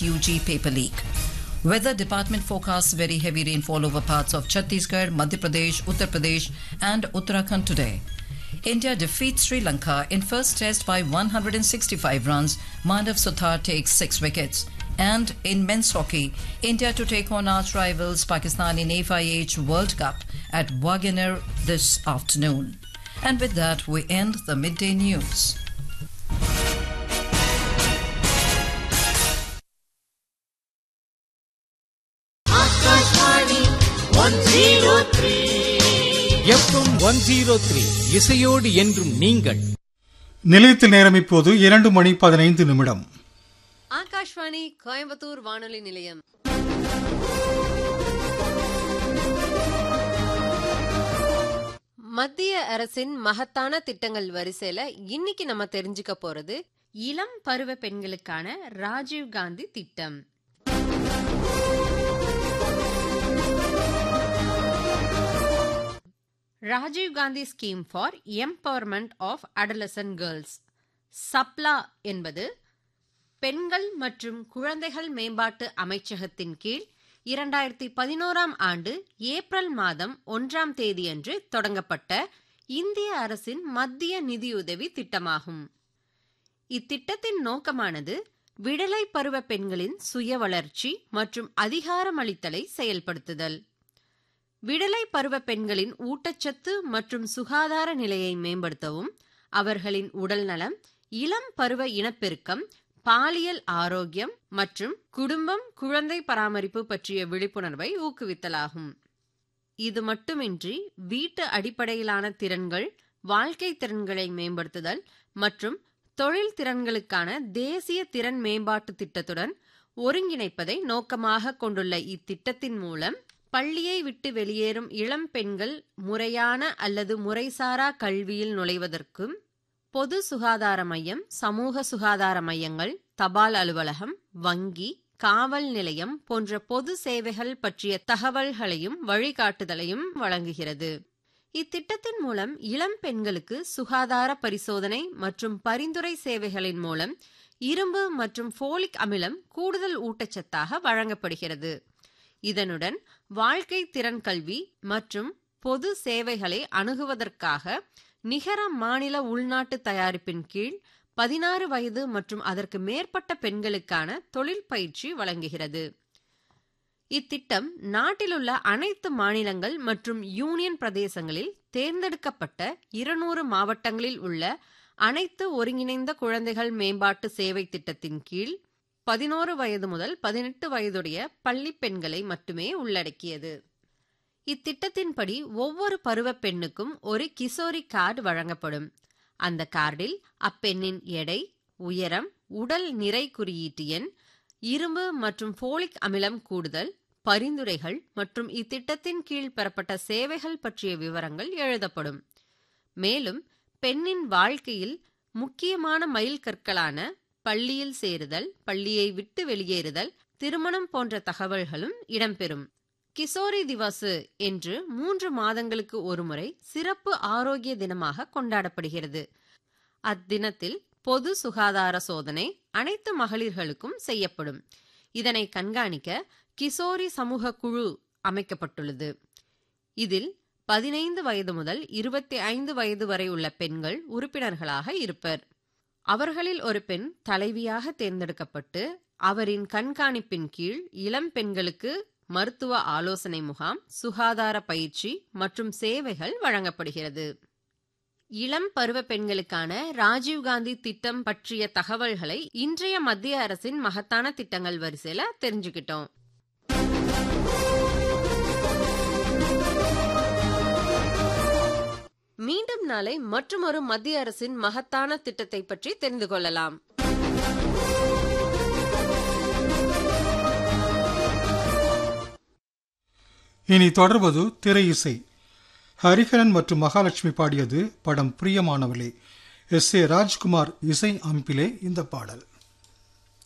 UG paper leak. Weather Department forecasts very heavy rainfall over parts of Chhattisgarh, Madhya Pradesh, Uttar Pradesh, and Uttarakhand today. India defeats Sri Lanka in first test by 165 runs. Mandav Suthar takes six wickets. And in men's hockey, India to take on arch rivals Pakistan in FIH World Cup at Wagoner this afternoon. And with that, we end the midday news. FM one zero three இசையோடு என்றும் நீங்கள் நிலையத்தில் நேரம் இப்போது இரண்டு மணி பதினைந்து நிமிடம் ஆகாஷ்வாணி கோயம்புத்தூர் வானொலி நிலையம் மத்திய அரசின் மகத்தான திட்டங்கள் வரிசையில இன்னைக்கு நம்ம தெரிஞ்சுக்க போறது இளம் பருவ பெண்களுக்கான ராஜீவ் காந்தி திட்டம் Rajiv Gandhi scheme for empowerment of adolescent girls Sabla என்பது பெண்கள் மற்றும் குழந்தைகள் மேம்பாட்டு அமைச்சகத்தின் கீழ் இரண்டாயிரத்தி பதினோராம் ஆண்டு ஏப்ரல் மாதம் ஒன்றாம் தேதியன்று தொடங்கப்பட்ட இந்திய அரசின் மத்திய நிதியுதவி திட்டமாகும் இத்திட்டத்தின் நோக்கமானது விடலை பருவ பெண்களின் சுய வளர்ச்சி மற்றும் அதிகாரமளித்தலை செயல்படுத்துதல் விடலை பருவ பெண்களின் ஊட்டச்சத்து மற்றும் சுகாதார நிலையை மேம்படுத்தவும் அவர்களின் உடல்நலம் இளம் பருவ இனப்பெருக்கம் பாலியல் ஆரோக்கியம் மற்றும் குடும்பம் குழந்தை பராமரிப்பு பற்றிய விழிப்புணர்வை ஊக்குவித்தலாகும் இது மட்டுமின்றி வீட்டு அடிப்படையிலான திறன்கள் வாழ்க்கை திறன்களை மேம்படுத்துதல் மற்றும் தொழில் திறன்களுக்கான தேசிய திறன் மேம்பாட்டு திட்டத்துடன் ஒருங்கிணைப்பதை நோக்கமாக கொண்டுள்ள இத்திட்டத்தின் மூலம் பள்ளியை விட்டு வெளியேறும் இளம் பெண்கள் முறையான அல்லது முறைசாரா கல்வியில் நுழைவதற்கும் பொது சுகாதார மையம் சமூக சுகாதார மையங்கள் தபால் அலுவலகம் வங்கி காவல் நிலையம் போன்ற பொது சேவைகள் பற்றிய தகவல்களையும் வழிகாட்டுதலையும் வழங்குகிறது இத்திட்டத்தின் மூலம் இளம் பெண்களுக்கு சுகாதார பரிசோதனை மற்றும் பரிந்துரை சேவைகளின் மூலம் இரும்பு மற்றும் ஃபோலிக் அமிலம் கூடுதல் ஊட்டச்சத்தாக வழங்கப்படுகிறது இதனுடன் வாழ்க்கை திறன் கல்வி மற்றும் பொது சேவைகளை அணுகுவதற்காக நிகர மாநில உள்நாட்டு தயாரிப்பின் கீழ் பதினாறு வயது மற்றும் அதற்கு மேற்பட்ட பெண்களுக்கான தொழில் பயிற்சி வழங்குகிறது இத்திட்டம் நாட்டிலுள்ள அனைத்து மாநிலங்கள் மற்றும் யூனியன் பிரதேசங்களில் தேர்ந்தெடுக்கப்பட்ட இருநூறு மாவட்டங்களில் உள்ள அனைத்து ஒருங்கிணைந்த குழந்தைகள் மேம்பாட்டு சேவை திட்டத்தின் கீழ் பதினோரு வயது முதல் பதினெட்டு வயதுடைய பள்ளி பெண்களை மட்டுமே உள்ளடக்கியது இத்திட்டத்தின்படி ஒவ்வொரு பருவ பெண்ணுக்கும் ஒரு கிசோரி கார்டு வழங்கப்படும் அந்த கார்டில் அப்பெண்ணின் எடை உயரம் உடல் நிறை குறியீட்டு எண் இரும்பு மற்றும் ஃபோலிக் அமிலம் கூடுதல் பரிந்துரைகள் மற்றும் இத்திட்டத்தின் கீழ் பெறப்பட்ட சேவைகள் பற்றிய விவரங்கள் எழுதப்படும் மேலும் பெண்ணின் வாழ்க்கையில் முக்கியமான மைல் கற்களான பள்ளியில் சேருதல் பள்ளியை விட்டு வெளியேறுதல் திருமணம் போன்ற தகவல்களும் இடம்பெறும் கிசோரி திவசு என்று மூன்று மாதங்களுக்கு ஒருமுறை சிறப்பு ஆரோக்கிய தினமாக கொண்டாடப்படுகிறது அத்தினத்தில் பொது சுகாதார சோதனை அனைத்து மகளிர்களுக்கும் செய்யப்படும் இதனை கண்காணிக்க கிசோரி சமூக குழு அமைக்கப்பட்டுள்ளது இதில் பதினைந்து வயது முதல் இருபத்தி ஐந்து வயது வரை உள்ள பெண்கள் உறுப்பினர்களாக இருப்பர் அவர்களில் ஒரு பெண் தலைவியாக தேர்ந்தெடுக்கப்பட்டு அவரின் கண்காணிப்பின் கீழ் இளம் பெண்களுக்கு மருத்துவ ஆலோசனை முகாம் சுகாதார பயிற்சி மற்றும் சேவைகள் வழங்கப்படுகிறது இளம் பருவ பெண்களுக்கான ராஜீவ்காந்தி திட்டம் பற்றிய தகவல்களை இன்றைய மத்திய அரசின் மகத்தான திட்டங்கள் வரிசையில தெரிஞ்சுக்கிட்டோம் மீண்டும் நாளை மற்றொரு மத்திய அரசின் மகத்தான திட்டத்தை பற்றி தெரிந்து கொள்ளலாம் இனி தொடர்வது திரை இசை ஹரிஹரன் மற்றும் மகாலட்சுமி பாடியது படம் பிரியமானவளே எஸ் ஏ ராஜ்குமார் இசை அமைப்பிலே இந்த பாடல்